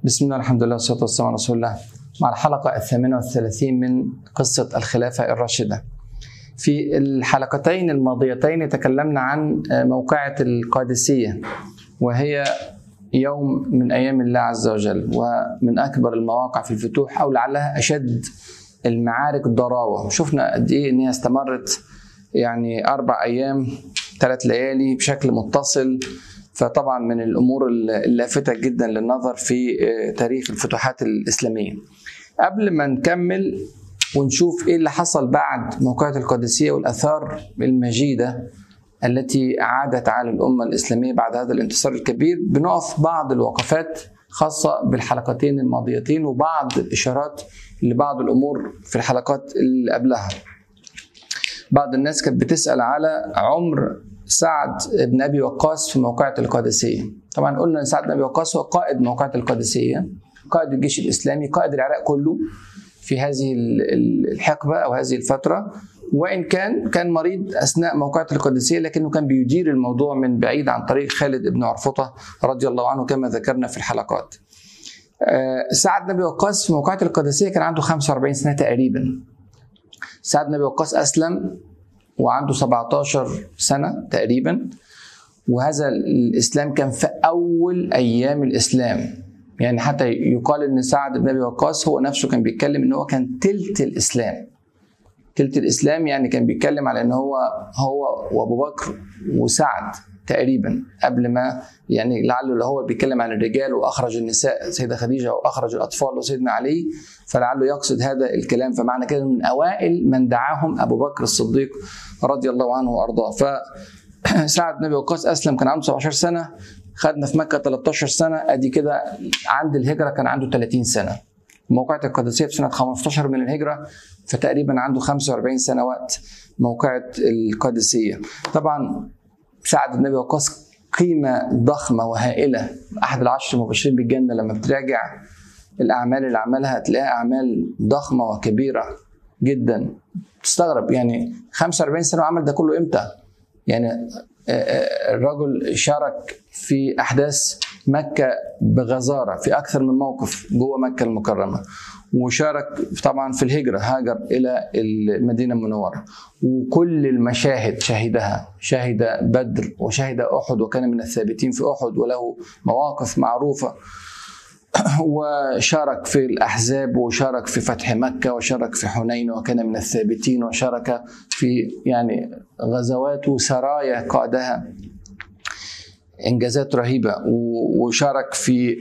بسم الله الحمد لله والصلاة والسلام على رسول الله مع الحلقة الثامنة والثلاثين من قصة الخلافة الراشدة في الحلقتين الماضيتين تكلمنا عن موقعة القادسية وهي يوم من أيام الله عز وجل ومن أكبر المواقع في الفتوح أو لعلها أشد المعارك ضراوة شفنا قد إيه إن هي استمرت يعني أربع أيام ثلاث ليالي بشكل متصل فطبعا من الامور اللافته جدا للنظر في تاريخ الفتوحات الاسلاميه. قبل ما نكمل ونشوف ايه اللي حصل بعد موقعة القادسيه والاثار المجيده التي عادت على الامه الاسلاميه بعد هذا الانتصار الكبير بنقف بعض الوقفات خاصه بالحلقتين الماضيتين وبعض الاشارات لبعض الامور في الحلقات اللي قبلها. بعض الناس كانت بتسال على عمر سعد بن ابي وقاص في موقعة القادسية. طبعا قلنا ان سعد بن ابي وقاص هو قائد موقعة القادسية، قائد الجيش الاسلامي، قائد العراق كله في هذه الحقبة او هذه الفترة، وان كان كان مريض اثناء موقعة القادسية لكنه كان بيدير الموضوع من بعيد عن طريق خالد بن عرفطة رضي الله عنه كما ذكرنا في الحلقات. سعد بن ابي وقاص في موقعة القادسية كان عنده 45 سنة تقريبا. سعد بن ابي وقاص اسلم وعنده 17 سنة تقريبا وهذا الإسلام كان في أول أيام الإسلام يعني حتى يقال إن سعد بن أبي وقاص هو نفسه كان بيتكلم إن هو كان تلت الإسلام تلت الإسلام يعني كان بيتكلم على إن هو هو وأبو بكر وسعد تقريبا قبل ما يعني لعله هو بيتكلم عن الرجال واخرج النساء سيده خديجه واخرج الاطفال وسيدنا علي فلعله يقصد هذا الكلام فمعنى كده من اوائل من دعاهم ابو بكر الصديق رضي الله عنه وارضاه فسعد بن ابي وقاص اسلم كان عنده 17 سنه خدنا في مكه 13 سنه ادي كده عند الهجره كان عنده 30 سنه موقعة القادسية في سنة 15 من الهجرة فتقريبا عنده 45 سنة وقت موقعة القادسية طبعا سعد بن ابي وقاص قيمه ضخمه وهائله احد العشر المبشرين بالجنه لما بتراجع الاعمال اللي عملها هتلاقيها اعمال ضخمه وكبيره جدا تستغرب يعني 45 سنه وعمل ده كله امتى؟ يعني الرجل شارك في احداث مكه بغزاره في اكثر من موقف جوه مكه المكرمه وشارك طبعا في الهجرة هاجر إلى المدينة المنورة وكل المشاهد شهدها شهد بدر وشهد أحد وكان من الثابتين في أحد وله مواقف معروفة وشارك في الأحزاب وشارك في فتح مكة وشارك في حنين وكان من الثابتين وشارك في يعني غزوات وسرايا قادها انجازات رهيبه وشارك في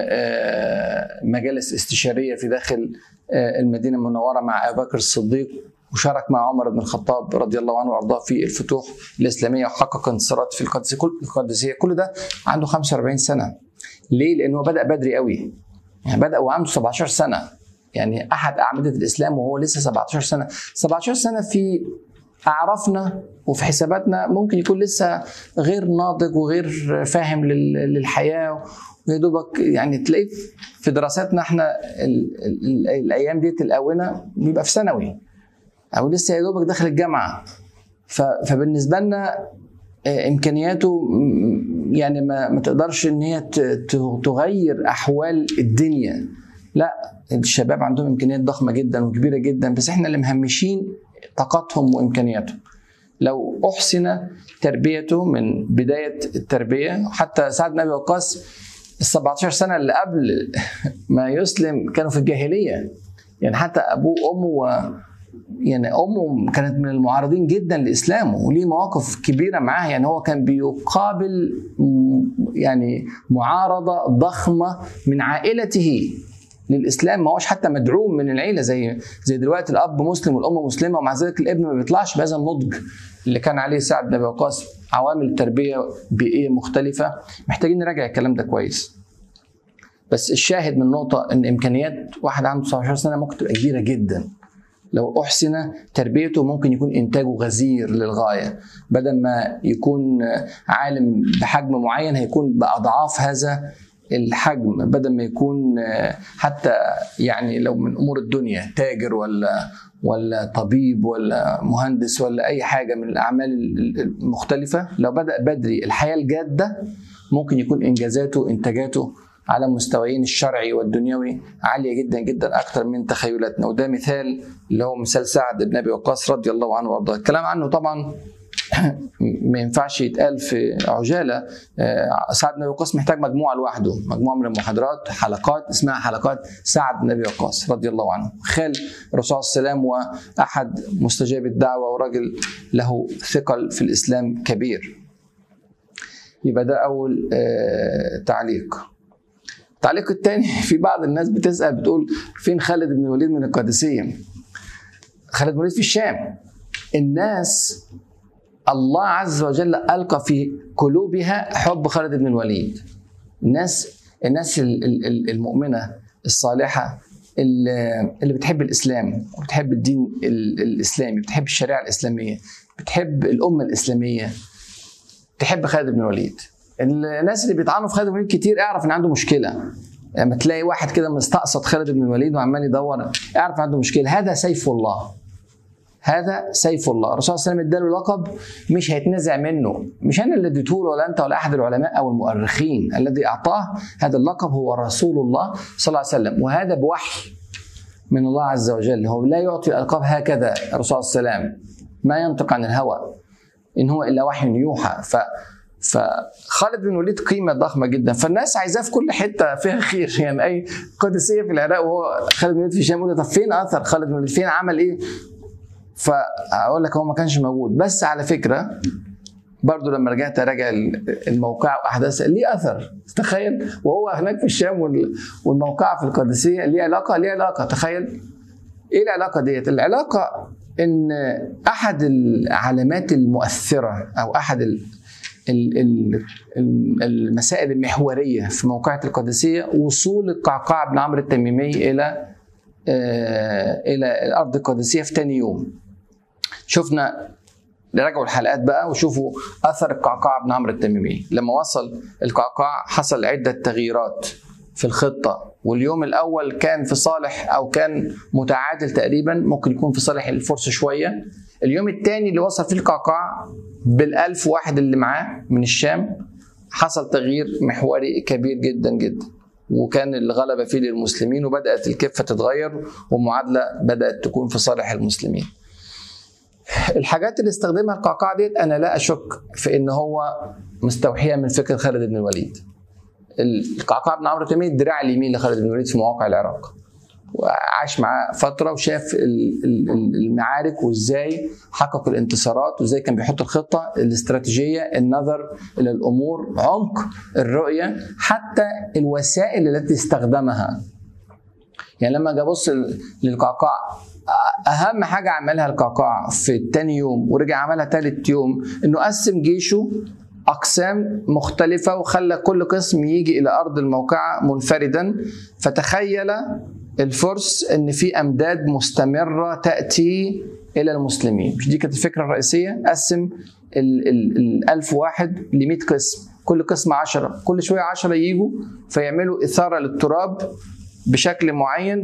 مجالس استشاريه في داخل المدينه المنوره مع ابي بكر الصديق وشارك مع عمر بن الخطاب رضي الله عنه وارضاه في الفتوح الاسلاميه وحقق انتصارات في القادسيه كل القادسيه كل ده عنده 45 سنه ليه؟ لانه بدا بدري قوي يعني بدا وعنده 17 سنه يعني احد اعمده الاسلام وهو لسه 17 سنه 17 سنه في اعرافنا وفي حساباتنا ممكن يكون لسه غير ناضج وغير فاهم للحياه ويا دوبك يعني تلاقيه في دراساتنا احنا ال ال الايام ديت الاونه بيبقى في ثانوي او لسه يا دوبك داخل الجامعه فبالنسبه لنا امكانياته يعني ما, ما تقدرش ان هي تغير احوال الدنيا لا الشباب عندهم امكانيات ضخمه جدا وكبيره جدا بس احنا اللي مهمشين طاقتهم وامكانياتهم لو احسن تربيته من بدايه التربيه حتى سعد بن ابي وقاص ال 17 سنه اللي قبل ما يسلم كانوا في الجاهليه يعني حتى ابوه وامه يعني امه كانت من المعارضين جدا لاسلامه وليه مواقف كبيره معاه يعني هو كان بيقابل يعني معارضه ضخمه من عائلته للاسلام ما هوش حتى مدعوم من العيله زي زي دلوقتي الاب مسلم والام مسلمه ومع ذلك الابن ما بيطلعش بهذا النضج اللي كان عليه سعد بن ابي وقاص عوامل تربيه بيئيه مختلفه محتاجين نراجع الكلام ده كويس بس الشاهد من النقطه ان امكانيات واحد عنده 19 سنه ممكن تبقى كبيره جدا لو احسن تربيته ممكن يكون انتاجه غزير للغايه بدل ما يكون عالم بحجم معين هيكون باضعاف هذا الحجم بدل ما يكون حتى يعني لو من امور الدنيا تاجر ولا ولا طبيب ولا مهندس ولا اي حاجه من الاعمال المختلفه لو بدا بدري الحياه الجاده ممكن يكون انجازاته انتاجاته على مستويين الشرعي والدنيوي عاليه جدا جدا اكثر من تخيلاتنا وده مثال اللي هو مثال سعد بن ابي وقاص رضي الله عنه وارضاه الكلام عنه طبعا ما ينفعش يتقال في عجاله آه، سعد بن ابي وقاص محتاج مجموعه لوحده مجموعه من المحاضرات حلقات اسمها حلقات سعد بن ابي وقاص رضي الله عنه خال الرسول صلى الله عليه وسلم واحد مستجاب الدعوه وراجل له ثقل في الاسلام كبير يبقى ده اول آه، تعليق التعليق الثاني في بعض الناس بتسال بتقول فين خالد بن الوليد من القادسيه خالد بن الوليد في الشام الناس الله عز وجل القى في قلوبها حب خالد بن الوليد الناس الناس المؤمنه الصالحه اللي بتحب الاسلام وبتحب الدين الاسلامي بتحب الشريعه الاسلاميه بتحب الامه الاسلاميه تحب خالد بن الوليد الناس اللي بيطعنوا في خالد بن الوليد كتير اعرف ان عنده مشكله لما يعني تلاقي واحد كده مستقصد خالد بن الوليد وعمال يدور اعرف عنده مشكله هذا سيف الله هذا سيف الله الرسول صلى الله عليه وسلم اداله لقب مش هيتنزع منه مش انا اللي اديته له ولا انت ولا احد العلماء او المؤرخين الذي اعطاه هذا اللقب هو رسول الله صلى الله عليه وسلم وهذا بوحي من الله عز وجل هو لا يعطي الالقاب هكذا الرسول صلى الله عليه وسلم ما ينطق عن الهوى ان هو الا وحي يوحى ف فخالد بن الوليد قيمه ضخمه جدا فالناس عايزاه في كل حته فيها خير يعني اي قادسيه في العراق وهو خالد بن الوليد في الشام يقول طب فين اثر خالد بن الوليد فين عمل ايه فاقول لك هو ما كانش موجود بس على فكره برضه لما رجعت اراجع الموقع واحداث ليه اثر تخيل وهو هناك في الشام والموقع في القادسيه ليه علاقه ليه علاقه تخيل ايه العلاقه ديت العلاقه ان احد العلامات المؤثره او احد المسائل المحوريه في موقعة القادسيه وصول القعقاع بن عمرو التميمي الى آه، الى الارض القادسيه في ثاني يوم شفنا راجعوا الحلقات بقى وشوفوا اثر القعقاع بن عمرو التميمي لما وصل القعقاع حصل عده تغييرات في الخطه واليوم الاول كان في صالح او كان متعادل تقريبا ممكن يكون في صالح الفرس شويه اليوم الثاني اللي وصل فيه القعقاع بالألف واحد اللي معاه من الشام حصل تغيير محوري كبير جدا جدا وكان الغلبة فيه للمسلمين وبدأت الكفة تتغير ومعادلة بدأت تكون في صالح المسلمين الحاجات اللي استخدمها القعقاع ديت انا لا اشك في ان هو مستوحيه من فكره خالد بن الوليد القعقاع بن عمرو تيميه الدراع اليمين لخالد بن الوليد في مواقع العراق وعاش معاه فتره وشاف المعارك وازاي حقق الانتصارات وازاي كان بيحط الخطه الاستراتيجيه النظر الى الامور عمق الرؤيه حتى الوسائل التي استخدمها يعني لما اجي ابص للقعقاع اهم حاجه عملها القعقاع في تاني يوم ورجع عملها تالت يوم انه قسم جيشه اقسام مختلفه وخلى كل قسم يجي الى ارض الموقعه منفردا فتخيل الفرس ان في امداد مستمره تاتي الى المسلمين مش دي كانت الفكره الرئيسيه قسم ال 1000 واحد ل 100 قسم كل قسم 10 كل شويه 10 يجوا فيعملوا اثاره للتراب بشكل معين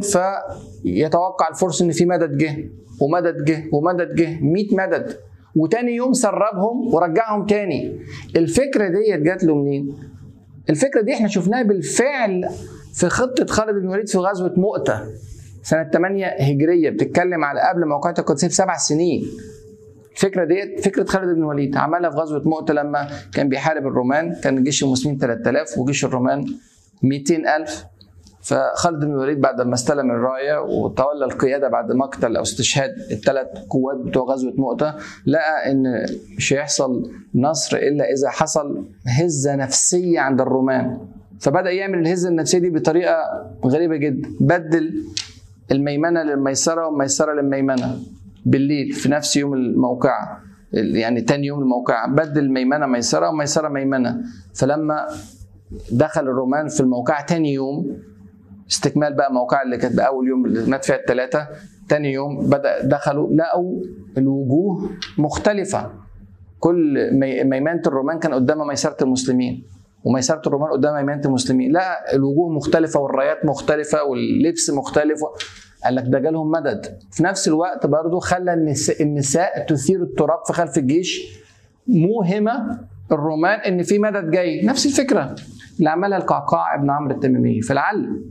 فيتوقع الفرس ان في مدد جه ومدد جه ومدد جه 100 مدد وتاني يوم سربهم ورجعهم تاني الفكره ديت جات له منين الفكره دي احنا شفناها بالفعل في خطه خالد بن الوليد في غزوه مؤته سنه 8 هجريه بتتكلم على قبل موقعة القدسيه بسبع سنين الفكره ديت فكره خالد بن الوليد عملها في غزوه مؤته لما كان بيحارب الرومان كان جيش المسلمين 3000 وجيش الرومان 200000 فخالد بن الوليد بعد ما استلم الرايه وتولى القياده بعد مقتل او استشهاد الثلاث قوات بتوع غزوه مؤته لقى ان مش هيحصل نصر الا اذا حصل هزه نفسيه عند الرومان فبدا يعمل الهزه النفسيه دي بطريقه غريبه جدا بدل الميمنه للميسره والميسره للميمنه بالليل في نفس يوم الموقعه يعني تاني يوم الموقعه بدل ميمنه ميسره وميسره ميمنه فلما دخل الرومان في الموقعه تاني يوم استكمال بقى موقع اللي كانت باول يوم اللي مات فيها الثلاثه تاني يوم بدا دخلوا لقوا الوجوه مختلفه كل ميمنه الرومان كان قدامها ميسره المسلمين وميسره الرومان قدام ميمنه المسلمين لا الوجوه مختلفه والرايات مختلفه واللبس مختلف قال لك ده جالهم مدد في نفس الوقت برضو خلى النساء, النساء تثير التراب في خلف الجيش موهمه الرومان ان في مدد جاي نفس الفكره اللي عملها القعقاع ابن عمرو التميمي فلعل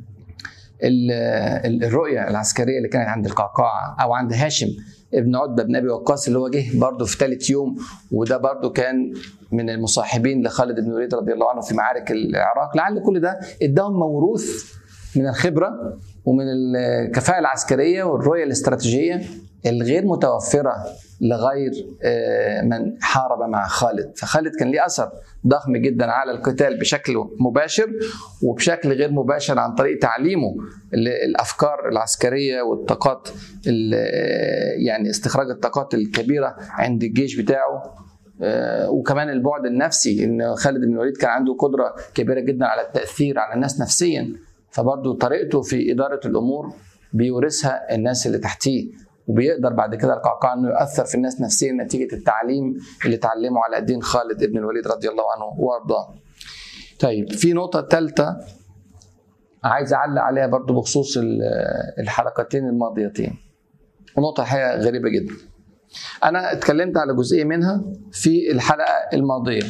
الرؤيه العسكريه اللي كانت عند القعقاع او عند هاشم ابن عتبه بن ابي وقاص اللي هو جه برضه في ثالث يوم وده برضه كان من المصاحبين لخالد بن الوليد رضي الله عنه في معارك العراق لعل كل ده اداهم موروث من الخبره ومن الكفاءه العسكريه والرؤيه الاستراتيجيه الغير متوفره لغير من حارب مع خالد فخالد كان ليه اثر ضخم جدا على القتال بشكل مباشر وبشكل غير مباشر عن طريق تعليمه الافكار العسكريه والطاقات يعني استخراج الطاقات الكبيره عند الجيش بتاعه وكمان البعد النفسي ان خالد بن الوليد كان عنده قدره كبيره جدا على التاثير على الناس نفسيا فبرضه طريقته في اداره الامور بيورثها الناس اللي تحتيه وبيقدر بعد كده القعقاع انه يؤثر في الناس نفسيا نتيجه التعليم اللي تعلمه على الدين خالد بن الوليد رضي الله عنه وارضاه. طيب في نقطه ثالثه عايز اعلق عليها برضو بخصوص الحلقتين الماضيتين. ونقطه حقيقه غريبه جدا. انا اتكلمت على جزئيه منها في الحلقه الماضيه.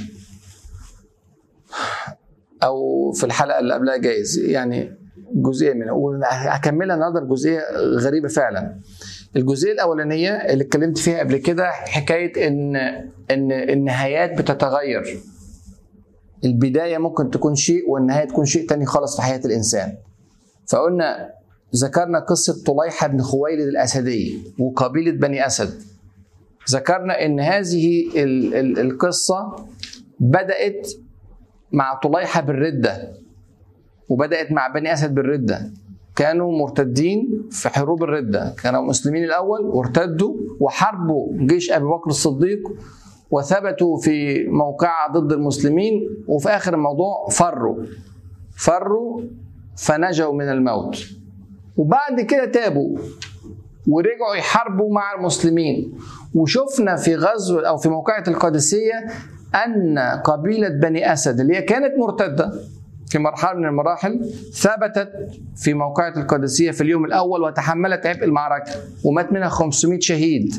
او في الحلقه اللي قبلها جايز يعني جزئيه منها وهكملها النهارده بجزئيه غريبه فعلا. الجزئيه الاولانيه اللي اتكلمت فيها قبل كده حكايه ان ان النهايات بتتغير البدايه ممكن تكون شيء والنهايه تكون شيء تاني خالص في حياه الانسان فقلنا ذكرنا قصه طليحه بن خويلد الاسدي وقبيله بني اسد ذكرنا ان هذه ال ال القصه بدات مع طليحه بالرده وبدات مع بني اسد بالرده كانوا مرتدين في حروب الردة كانوا مسلمين الأول وارتدوا وحاربوا جيش أبي بكر الصديق وثبتوا في موقعة ضد المسلمين وفي آخر الموضوع فروا فروا فنجوا من الموت وبعد كده تابوا ورجعوا يحاربوا مع المسلمين وشفنا في غزو أو في موقعة القادسية أن قبيلة بني أسد اللي هي كانت مرتدة في مرحلة من المراحل ثبتت في موقعة القادسية في اليوم الأول وتحملت عبء المعركة ومات منها 500 شهيد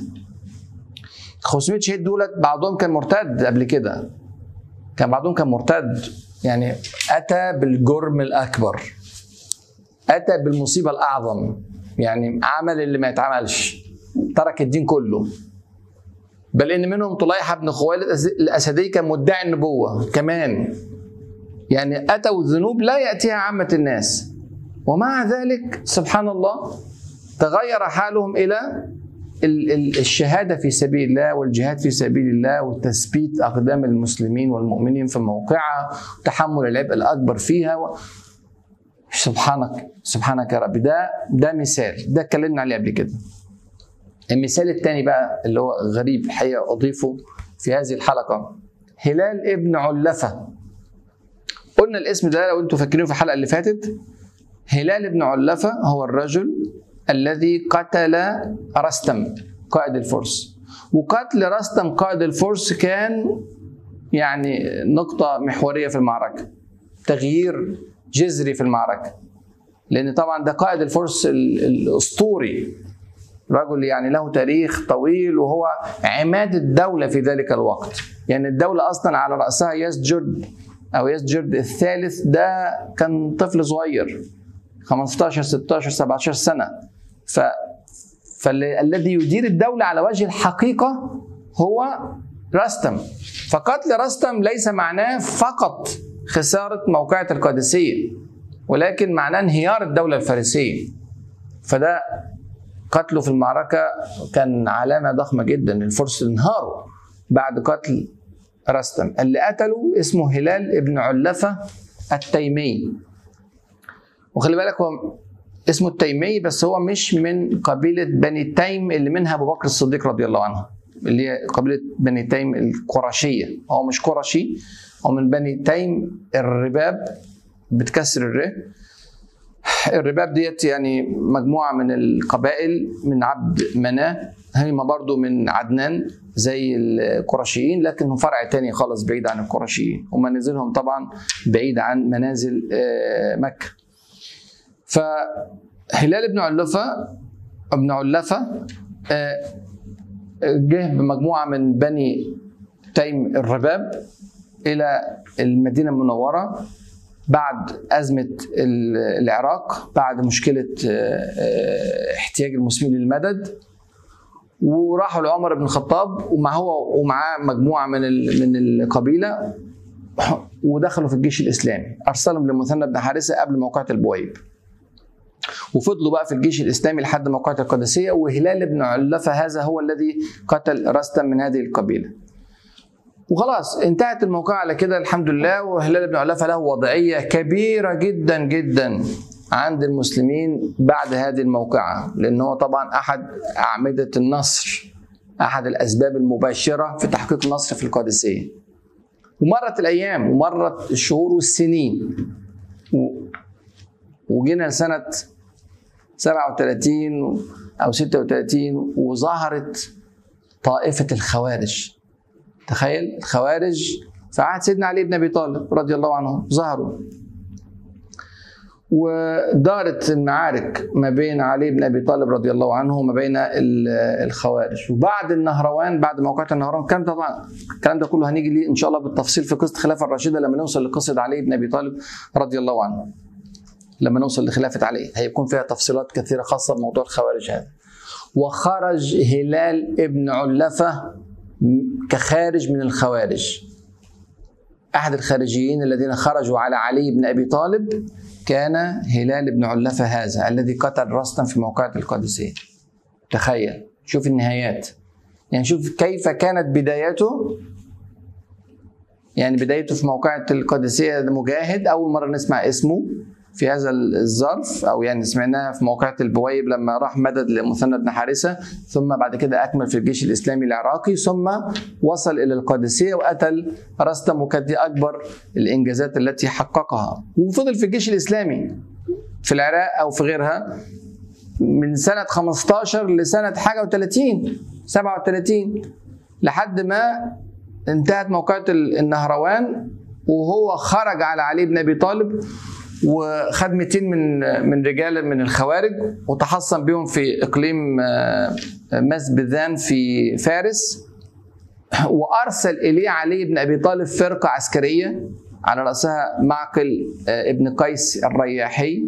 500 شهيد دولت بعضهم كان مرتد قبل كده كان بعضهم كان مرتد يعني أتى بالجرم الأكبر أتى بالمصيبة الأعظم يعني عمل اللي ما يتعملش ترك الدين كله بل ان منهم طليحه بن خويلد الاسدي كان مدعي النبوه كمان يعني اتوا ذنوب لا ياتيها عامه الناس ومع ذلك سبحان الله تغير حالهم الى الشهاده في سبيل الله والجهاد في سبيل الله وتثبيت اقدام المسلمين والمؤمنين في موقعها وتحمل العبء الاكبر فيها و... سبحانك سبحانك يا رب ده ده مثال ده اتكلمنا عليه قبل كده المثال الثاني بقى اللي هو غريب الحقيقه اضيفه في هذه الحلقه هلال ابن علفه قلنا الاسم ده لو انتم فاكرينه في الحلقه اللي فاتت هلال ابن علفه هو الرجل الذي قتل رستم قائد الفرس وقتل رستم قائد الفرس كان يعني نقطة محورية في المعركة تغيير جذري في المعركة لأن طبعا ده قائد الفرس الأسطوري رجل يعني له تاريخ طويل وهو عماد الدولة في ذلك الوقت يعني الدولة أصلا على رأسها يسجد أو يسجد الثالث ده كان طفل صغير 15 16 17 سنة ف فالذي يدير الدولة على وجه الحقيقة هو رستم فقتل رستم ليس معناه فقط خسارة موقعة القادسية ولكن معناه انهيار الدولة الفارسية فده قتله في المعركة كان علامة ضخمة جدا الفرس انهاروا بعد قتل رستم اللي قتله اسمه هلال ابن علفة التيمي وخلي بالك هو اسمه التيمي بس هو مش من قبيلة بني تيم اللي منها أبو بكر الصديق رضي الله عنه اللي هي قبيلة بني تيم القرشية هو مش قرشي هو من بني تيم الرباب بتكسر الر الرباب ديت يعني مجموعة من القبائل من عبد مناه هم برضو من عدنان زي القرشيين لكن هم فرع تاني خالص بعيد عن القرشيين ومنازلهم طبعا بعيد عن منازل مكة فهلال بن علفة ابن علفة جه بمجموعة من بني تيم الرباب الى المدينه المنوره بعد ازمه العراق بعد مشكله احتياج المسلمين للمدد وراحوا لعمر بن الخطاب ومع هو ومعاه مجموعه من من القبيله ودخلوا في الجيش الاسلامي ارسلهم لمثنى بن حارثه قبل موقعه البويب وفضلوا بقى في الجيش الاسلامي لحد موقعة القادسيه وهلال بن علفه هذا هو الذي قتل رستم من هذه القبيله. وخلاص انتهت الموقعة على كده الحمد لله وهلال بن علفه له وضعيه كبيره جدا جدا عند المسلمين بعد هذه الموقعة لأن هو طبعا أحد أعمدة النصر أحد الأسباب المباشرة في تحقيق النصر في القادسية ومرت الأيام ومرت الشهور والسنين وجينا لسنة 37 أو 36 وظهرت طائفة الخوارج تخيل الخوارج في عهد سيدنا علي بن أبي طالب رضي الله عنه ظهروا ودارت المعارك ما بين علي بن ابي طالب رضي الله عنه وما بين الخوارج وبعد النهروان بعد موقعة النهروان كان طبعا الكلام ده كله هنيجي ليه ان شاء الله بالتفصيل في قصه الخلافه الراشده لما نوصل لقصه علي بن ابي طالب رضي الله عنه لما نوصل لخلافه علي هيكون فيها تفصيلات كثيره خاصه بموضوع الخوارج هذا وخرج هلال ابن علفه كخارج من الخوارج احد الخارجيين الذين خرجوا على علي بن ابي طالب كان هلال بن علفة هذا الذي قتل رستم في موقعة القادسية تخيل شوف النهايات يعني شوف كيف كانت بدايته يعني بدايته في موقعة القادسية مجاهد أول مرة نسمع اسمه في هذا الظرف او يعني سمعناها في موقعة البويب لما راح مدد لمثنى بن حارثه ثم بعد كده اكمل في الجيش الاسلامي العراقي ثم وصل الى القادسيه وقتل رستم وكانت دي اكبر الانجازات التي حققها وفضل في الجيش الاسلامي في العراق او في غيرها من سنه 15 لسنه حاجه و30 37 لحد ما انتهت موقعة النهروان وهو خرج على علي بن ابي طالب وخد 200 من من رجال من الخوارج وتحصن بهم في اقليم مسبذان في فارس وارسل اليه علي بن ابي طالب فرقه عسكريه على راسها معقل ابن قيس الرياحي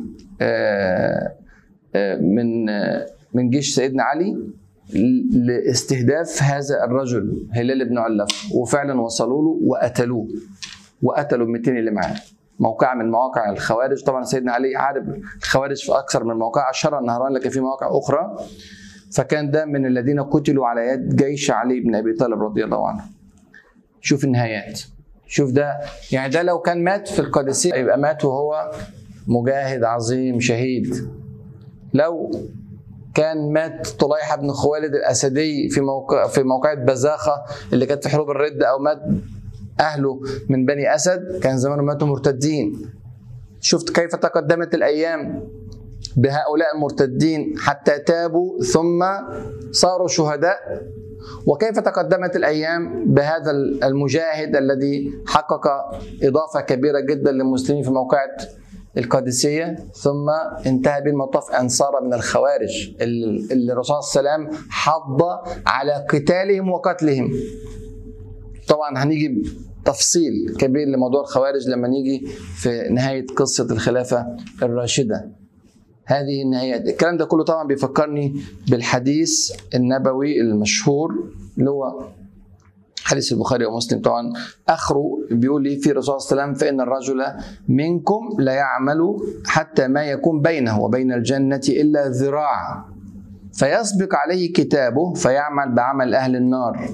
من من جيش سيدنا علي لاستهداف هذا الرجل هلال بن علف وفعلا وصلوا له وقتلوه وقتلوا ال 200 اللي معاه موقع من مواقع الخوارج طبعا سيدنا علي عارف الخوارج في اكثر من موقع اشهر النهران لكن في مواقع اخرى فكان ده من الذين قتلوا على يد جيش علي بن ابي طالب رضي الله عنه شوف النهايات شوف ده يعني ده لو كان مات في القادسيه يبقى مات وهو مجاهد عظيم شهيد لو كان مات طليحه بن خوالد الاسدي في موقع في موقعة بزاخه اللي كانت في حروب الرده او مات اهله من بني اسد كان زمانه ماتوا مرتدين شفت كيف تقدمت الايام بهؤلاء المرتدين حتى تابوا ثم صاروا شهداء وكيف تقدمت الايام بهذا المجاهد الذي حقق اضافه كبيره جدا للمسلمين في موقعة القادسية ثم انتهى بالمطاف أن صار من الخوارج اللي الرسول صلى الله عليه وسلم حض على قتالهم وقتلهم طبعا هنيجي تفصيل كبير لموضوع الخوارج لما نيجي في نهاية قصة الخلافة الراشدة هذه النهايات الكلام ده كله طبعا بيفكرني بالحديث النبوي المشهور اللي هو حديث البخاري ومسلم طبعا اخره بيقول لي في الرسول صلى الله عليه وسلم فان الرجل منكم لا يعمل حتى ما يكون بينه وبين الجنه الا ذراع فيسبق عليه كتابه فيعمل بعمل اهل النار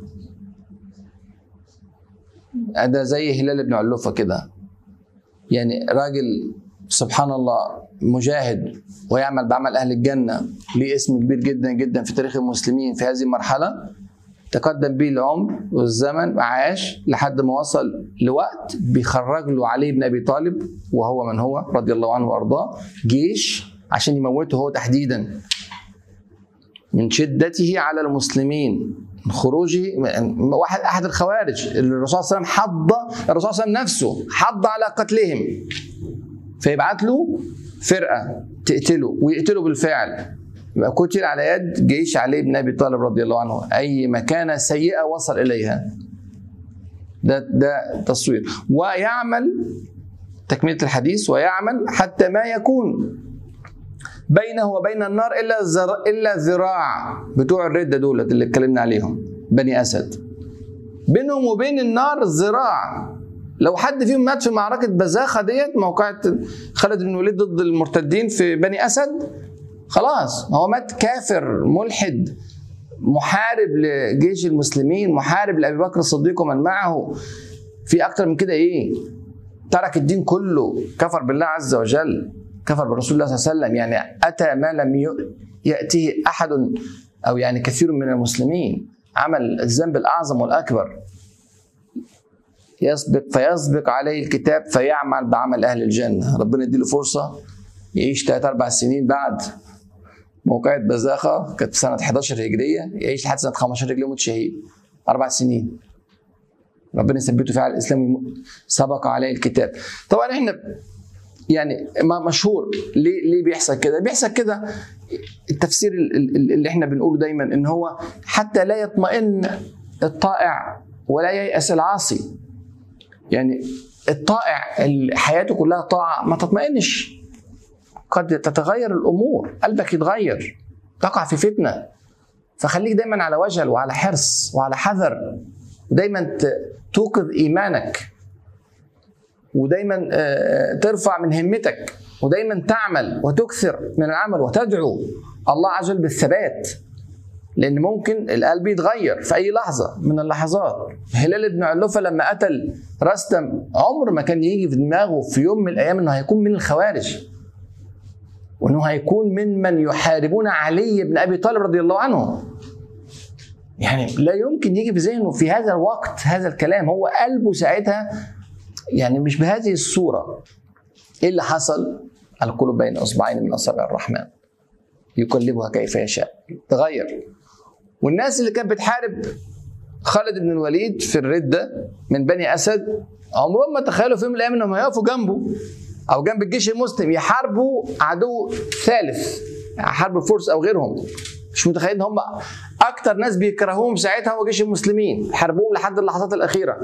ده زي هلال بن علوفه كده يعني راجل سبحان الله مجاهد ويعمل بعمل اهل الجنه ليه اسم كبير جدا جدا في تاريخ المسلمين في هذه المرحله تقدم به العمر والزمن وعاش لحد ما وصل لوقت بيخرج له علي بن ابي طالب وهو من هو رضي الله عنه وارضاه جيش عشان يموته هو تحديدا من شدته على المسلمين من خروجه واحد احد الخوارج الرسول صلى الله عليه وسلم حض الرسول صلى الله عليه وسلم نفسه حض على قتلهم فيبعت له فرقه تقتله ويقتله بالفعل يبقى قتل على يد جيش علي بن ابي طالب رضي الله عنه اي مكانه سيئه وصل اليها ده ده تصوير ويعمل تكمله الحديث ويعمل حتى ما يكون بينه وبين النار الا زر... الا ذراع بتوع الرده دول اللي اتكلمنا عليهم بني اسد بينهم وبين النار ذراع لو حد فيهم مات في معركه بزاخه ديت موقعة خالد بن الوليد ضد المرتدين في بني اسد خلاص هو مات كافر ملحد محارب لجيش المسلمين محارب لابي بكر الصديق ومن معه في اكتر من كده ايه ترك الدين كله كفر بالله عز وجل كفر برسول الله صلى الله عليه وسلم يعني اتى ما لم ياته احد او يعني كثير من المسلمين عمل الذنب الاعظم والاكبر يسبق فيسبق عليه الكتاب فيعمل بعمل اهل الجنه ربنا يديله فرصه يعيش ثلاث اربع سنين بعد موقعة بزاخة كانت في سنة 11 هجرية يعيش لحد سنة 15 هجرية يموت شهيد أربع سنين ربنا يثبته في على الإسلام سبق عليه الكتاب طبعا احنا يعني مشهور ليه ليه بيحصل كده؟ بيحصل كده التفسير اللي احنا بنقوله دايما ان هو حتى لا يطمئن الطائع ولا ييأس العاصي. يعني الطائع اللي حياته كلها طاعه ما تطمئنش قد تتغير الامور قلبك يتغير تقع في فتنه فخليك دايما على وجل وعلى حرص وعلى حذر ودايما توقظ ايمانك ودايما ترفع من همتك ودايما تعمل وتكثر من العمل وتدعو الله عز وجل بالثبات لان ممكن القلب يتغير في اي لحظه من اللحظات هلال بن علوفه لما قتل رستم عمر ما كان يجي في دماغه في يوم من الايام انه هيكون من الخوارج وانه هيكون ممن يحاربون علي بن ابي طالب رضي الله عنه يعني لا يمكن يجي في ذهنه في هذا الوقت هذا الكلام هو قلبه ساعتها يعني مش بهذه الصوره ايه اللي حصل القلوب بين اصبعين من اصابع الرحمن يقلبها كيف يشاء تغير والناس اللي كانت بتحارب خالد بن الوليد في الردة من بني أسد عمرهم ما تخيلوا في يوم من الأيام إنهم هيقفوا جنبه أو جنب الجيش المسلم يحاربوا عدو ثالث يحاربوا الفرس أو غيرهم مش متخيلين هم أكتر ناس بيكرهوهم ساعتها هو جيش المسلمين حاربوهم لحد اللحظات الأخيرة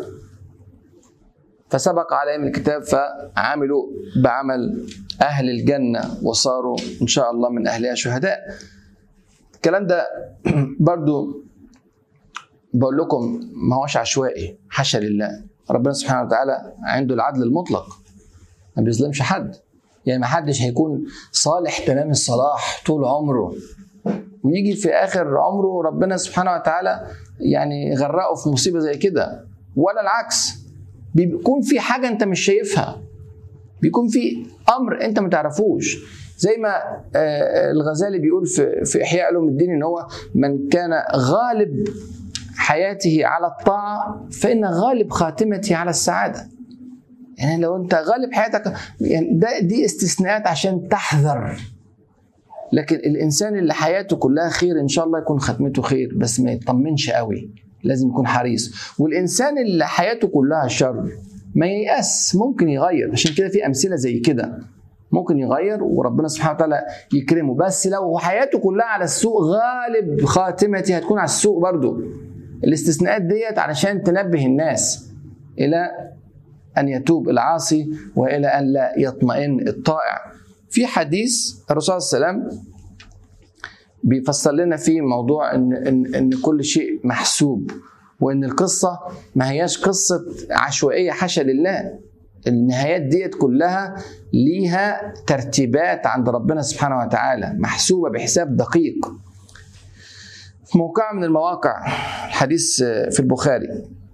فسبق عليهم الكتاب فعملوا بعمل أهل الجنة وصاروا إن شاء الله من أهلها شهداء الكلام ده برضو بقول لكم ما هوش عشوائي حاشا لله ربنا سبحانه وتعالى عنده العدل المطلق ما بيظلمش حد يعني ما حدش هيكون صالح تمام الصلاح طول عمره ويجي في اخر عمره ربنا سبحانه وتعالى يعني يغرقه في مصيبه زي كده ولا العكس بيكون في حاجه انت مش شايفها بيكون في امر انت ما تعرفوش زي ما الغزالي بيقول في في احياء علوم الدين ان هو من كان غالب حياته على الطاعه فان غالب خاتمته على السعاده يعني لو انت غالب حياتك يعني ده دي استثناءات عشان تحذر لكن الانسان اللي حياته كلها خير ان شاء الله يكون ختمته خير بس ما يطمنش قوي لازم يكون حريص والانسان اللي حياته كلها شر ما ييأس ممكن يغير عشان كده في امثله زي كده ممكن يغير وربنا سبحانه وتعالى يكرمه بس لو حياته كلها على السوء غالب خاتمتي هتكون على السوء برضه الاستثناءات ديت علشان تنبه الناس الى ان يتوب العاصي والى ان لا يطمئن الطائع في حديث الرسول صلى الله عليه وسلم بيفسر لنا فيه موضوع ان ان ان كل شيء محسوب وان القصه ما هياش قصه عشوائيه حاشا لله النهايات ديت كلها ليها ترتيبات عند ربنا سبحانه وتعالى محسوبه بحساب دقيق في موقع من المواقع الحديث في البخاري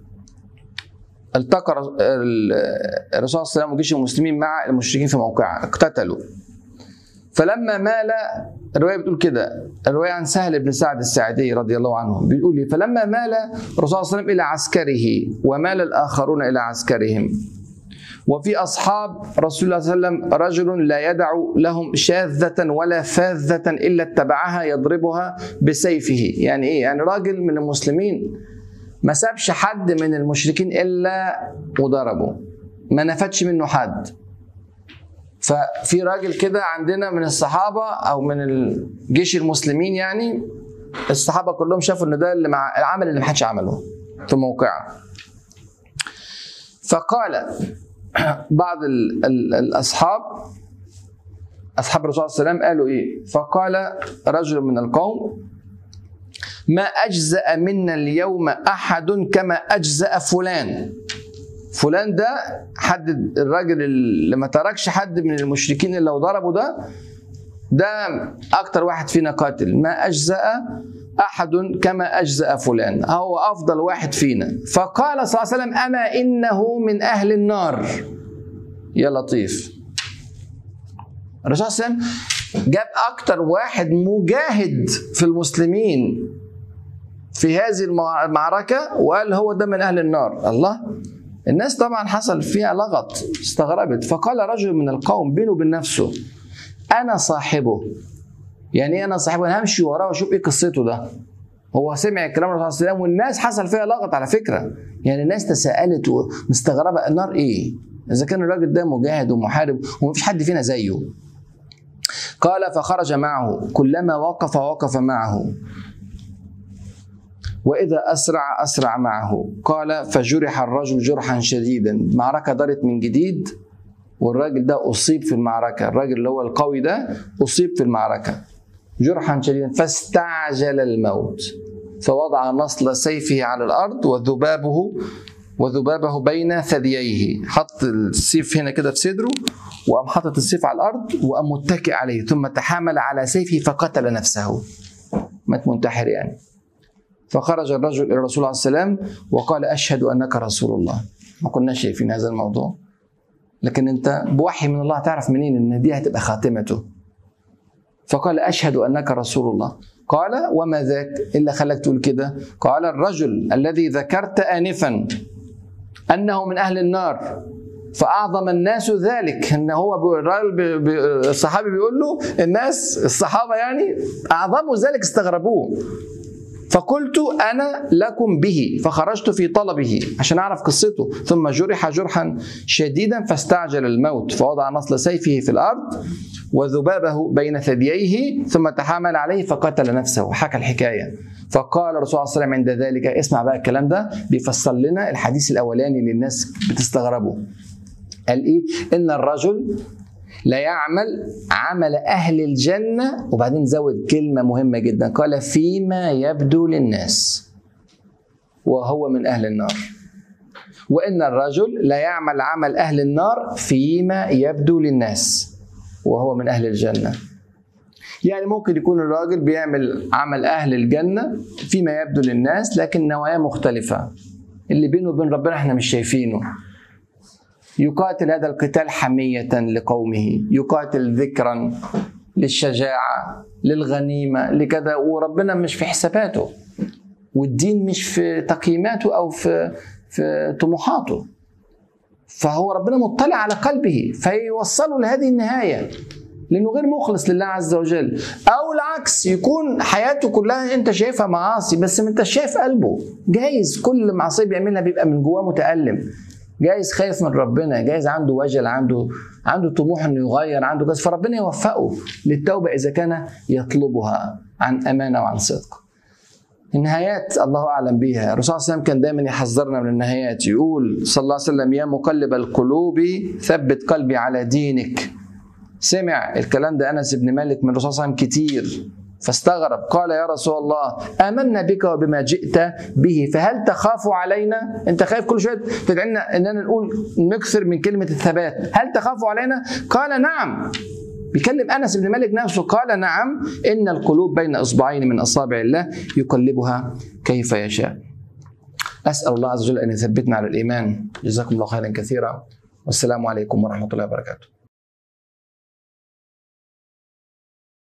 التقى الرسول صلى الله عليه وسلم وجيش المسلمين مع المشركين في موقعه اقتتلوا فلما مال الروايه بتقول كده الروايه عن سهل بن سعد الساعدي رضي الله عنه بيقول لي فلما مال الرسول صلى الله عليه وسلم الى عسكره ومال الاخرون الى عسكرهم وفي اصحاب رسول الله صلى الله عليه وسلم رجل لا يدع لهم شاذة ولا فاذة الا اتبعها يضربها بسيفه، يعني ايه؟ يعني راجل من المسلمين ما سابش حد من المشركين الا وضربه. ما نفتش منه حد. ففي راجل كده عندنا من الصحابه او من الجيش المسلمين يعني الصحابه كلهم شافوا ان ده اللي مع العمل اللي ما حدش عمله في موقعه. فقال بعض ال ال الاصحاب اصحاب الرسول صلى الله عليه وسلم قالوا ايه؟ فقال رجل من القوم ما اجزا منا اليوم احد كما اجزا فلان فلان ده حد الراجل اللي ما تركش حد من المشركين اللي لو ضربه ده ده اكتر واحد فينا قاتل ما اجزا احد كما اجزا فلان هو افضل واحد فينا فقال صلى الله عليه وسلم اما انه من اهل النار يا لطيف الرسول صلى الله عليه وسلم جاب اكتر واحد مجاهد في المسلمين في هذه المعركه وقال هو ده من اهل النار الله الناس طبعا حصل فيها لغط استغربت فقال رجل من القوم بينه وبين نفسه انا صاحبه يعني ايه انا صاحبه انا همشي وراه واشوف ايه قصته ده هو سمع كلام الرسول صلى الله عليه وسلم والناس حصل فيها لغط على فكره يعني الناس تساءلت ومستغربه النار ايه اذا كان الراجل ده مجاهد ومحارب ومفيش حد فينا زيه قال فخرج معه كلما وقف وقف معه وإذا أسرع أسرع معه قال فجرح الرجل جرحا شديدا المعركة دارت من جديد والراجل ده أصيب في المعركة الراجل اللي هو القوي ده أصيب في المعركة جرحا شديدا فاستعجل الموت فوضع نصل سيفه على الأرض وذبابه وذبابه بين ثدييه حط السيف هنا كده في صدره وقام حاطط السيف على الارض وقام متكئ عليه ثم تحامل على سيفه فقتل نفسه مات منتحر يعني فخرج الرجل الى الرسول عليه السلام وقال اشهد انك رسول الله ما كناش شايفين هذا الموضوع لكن انت بوحي من الله تعرف منين ان دي هتبقى خاتمته فقال اشهد انك رسول الله قال وما ذاك الا خلاك تقول كده قال الرجل الذي ذكرت انفا انه من اهل النار فاعظم الناس ذلك ان هو الراجل الصحابي بيقول له الناس الصحابه يعني اعظموا ذلك استغربوه فقلت انا لكم به فخرجت في طلبه عشان اعرف قصته ثم جرح جرحا شديدا فاستعجل الموت فوضع نصل سيفه في الارض وذبابه بين ثدييه ثم تحامل عليه فقتل نفسه وحكى الحكايه فقال الرسول صلى الله عليه وسلم عند ذلك اسمع بقى الكلام ده بيفسر لنا الحديث الاولاني اللي الناس بتستغربه قال ايه ان الرجل لا يعمل عمل اهل الجنه وبعدين زود كلمه مهمه جدا قال فيما يبدو للناس وهو من اهل النار وان الرجل لا يعمل عمل اهل النار فيما يبدو للناس وهو من اهل الجنه يعني ممكن يكون الراجل بيعمل عمل اهل الجنه فيما يبدو للناس لكن نوايا مختلفه اللي بينه وبين ربنا احنا مش شايفينه يقاتل هذا القتال حمية لقومه يقاتل ذكرا للشجاعة للغنيمة لكذا وربنا مش في حساباته والدين مش في تقييماته أو في في طموحاته فهو ربنا مطلع على قلبه فيوصله لهذه النهاية لأنه غير مخلص لله عز وجل أو العكس يكون حياته كلها أنت شايفها معاصي بس ما أنت شايف قلبه جايز كل معصية بيعملها بيبقى من جواه متألم جايز خايف من ربنا جايز عنده وجل عنده عنده طموح انه يغير عنده كذا فربنا يوفقه للتوبه اذا كان يطلبها عن امانه وعن صدق النهايات الله اعلم بها الرسول صلى الله عليه وسلم كان دايما يحذرنا من النهايات يقول صلى الله عليه وسلم يا مقلب القلوب ثبت قلبي على دينك سمع الكلام ده انس بن مالك من الرسول صلى الله عليه وسلم كتير فاستغرب قال يا رسول الله آمنا بك وبما جئت به فهل تخاف علينا أنت خايف كل شوية تدعينا أننا نقول نكثر من كلمة الثبات هل تخاف علينا قال نعم بيكلم انس بن مالك نفسه قال نعم ان القلوب بين اصبعين من اصابع الله يقلبها كيف يشاء. اسال الله عز وجل ان يثبتنا على الايمان جزاكم الله خيرا كثيرا والسلام عليكم ورحمه الله وبركاته.